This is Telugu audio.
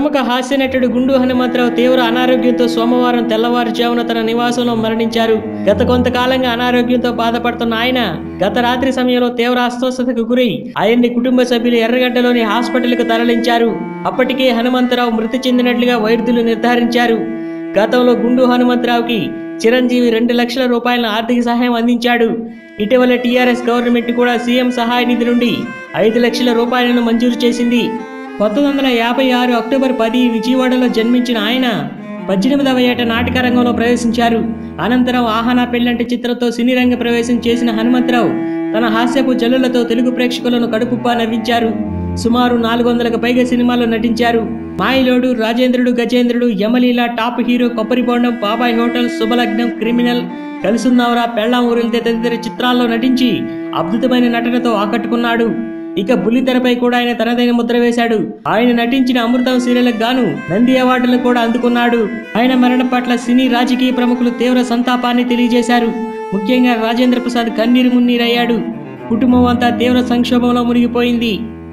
ప్రముఖ హాస్య నటుడు గుండు హనుమంతరావు తీవ్ర అనారోగ్యంతో సోమవారం తెల్లవారుజామున తన నివాసంలో మరణించారు గత కొంతకాలంగా అనారోగ్యంతో బాధపడుతున్న ఆయన గత రాత్రి సమయంలో తీవ్ర అస్వస్థతకు గురై ఆయన్ని కుటుంబ సభ్యులు ఎర్రగడ్డలోని హాస్పిటల్కు తరలించారు అప్పటికే హనుమంతరావు మృతి చెందినట్లుగా వైద్యులు నిర్ధారించారు గతంలో గుండు హనుమంతరావుకి చిరంజీవి రెండు లక్షల రూపాయల ఆర్థిక సహాయం అందించాడు ఇటీవల టీఆర్ఎస్ గవర్నమెంట్ కూడా సీఎం సహాయ నిధి నుండి ఐదు లక్షల రూపాయలను మంజూరు చేసింది పంతొమ్మిది వందల యాభై ఆరు అక్టోబర్ పది విజయవాడలో జన్మించిన ఆయన పద్దెనిమిదవ ఏట నాటక రంగంలో ప్రవేశించారు అనంతరం ఆహానా పెళ్ళంటి చిత్రంతో సినీ రంగ ప్రవేశం చేసిన హనుమంతరావు తన హాస్యపు జల్లులతో తెలుగు ప్రేక్షకులను కడుపుప్పా నవ్వించారు సుమారు నాలుగు వందలకు పైగా సినిమాల్లో నటించారు మాయిలోడు రాజేంద్రుడు గజేంద్రుడు యమలీల టాప్ హీరో కొబ్బరి బొండం బాబాయ్ హోటల్ శుభలగ్నం క్రిమినల్ కలిసున్నావరా పెళ్ళాం ఊరిల్తే తదితర చిత్రాల్లో నటించి అద్భుతమైన నటనతో ఆకట్టుకున్నాడు ఇక బుల్లితెరపై కూడా ఆయన తనదైన ముద్ర వేశాడు ఆయన నటించిన అమృతం సీరియల్కి గాను నంది అవార్డులను కూడా అందుకున్నాడు ఆయన మరణం పట్ల సినీ రాజకీయ ప్రముఖులు తీవ్ర సంతాపాన్ని తెలియజేశారు ముఖ్యంగా రాజేంద్ర ప్రసాద్ కన్నీరు మున్నీరయ్యాడు కుటుంబం అంతా తీవ్ర సంక్షోభంలో మునిగిపోయింది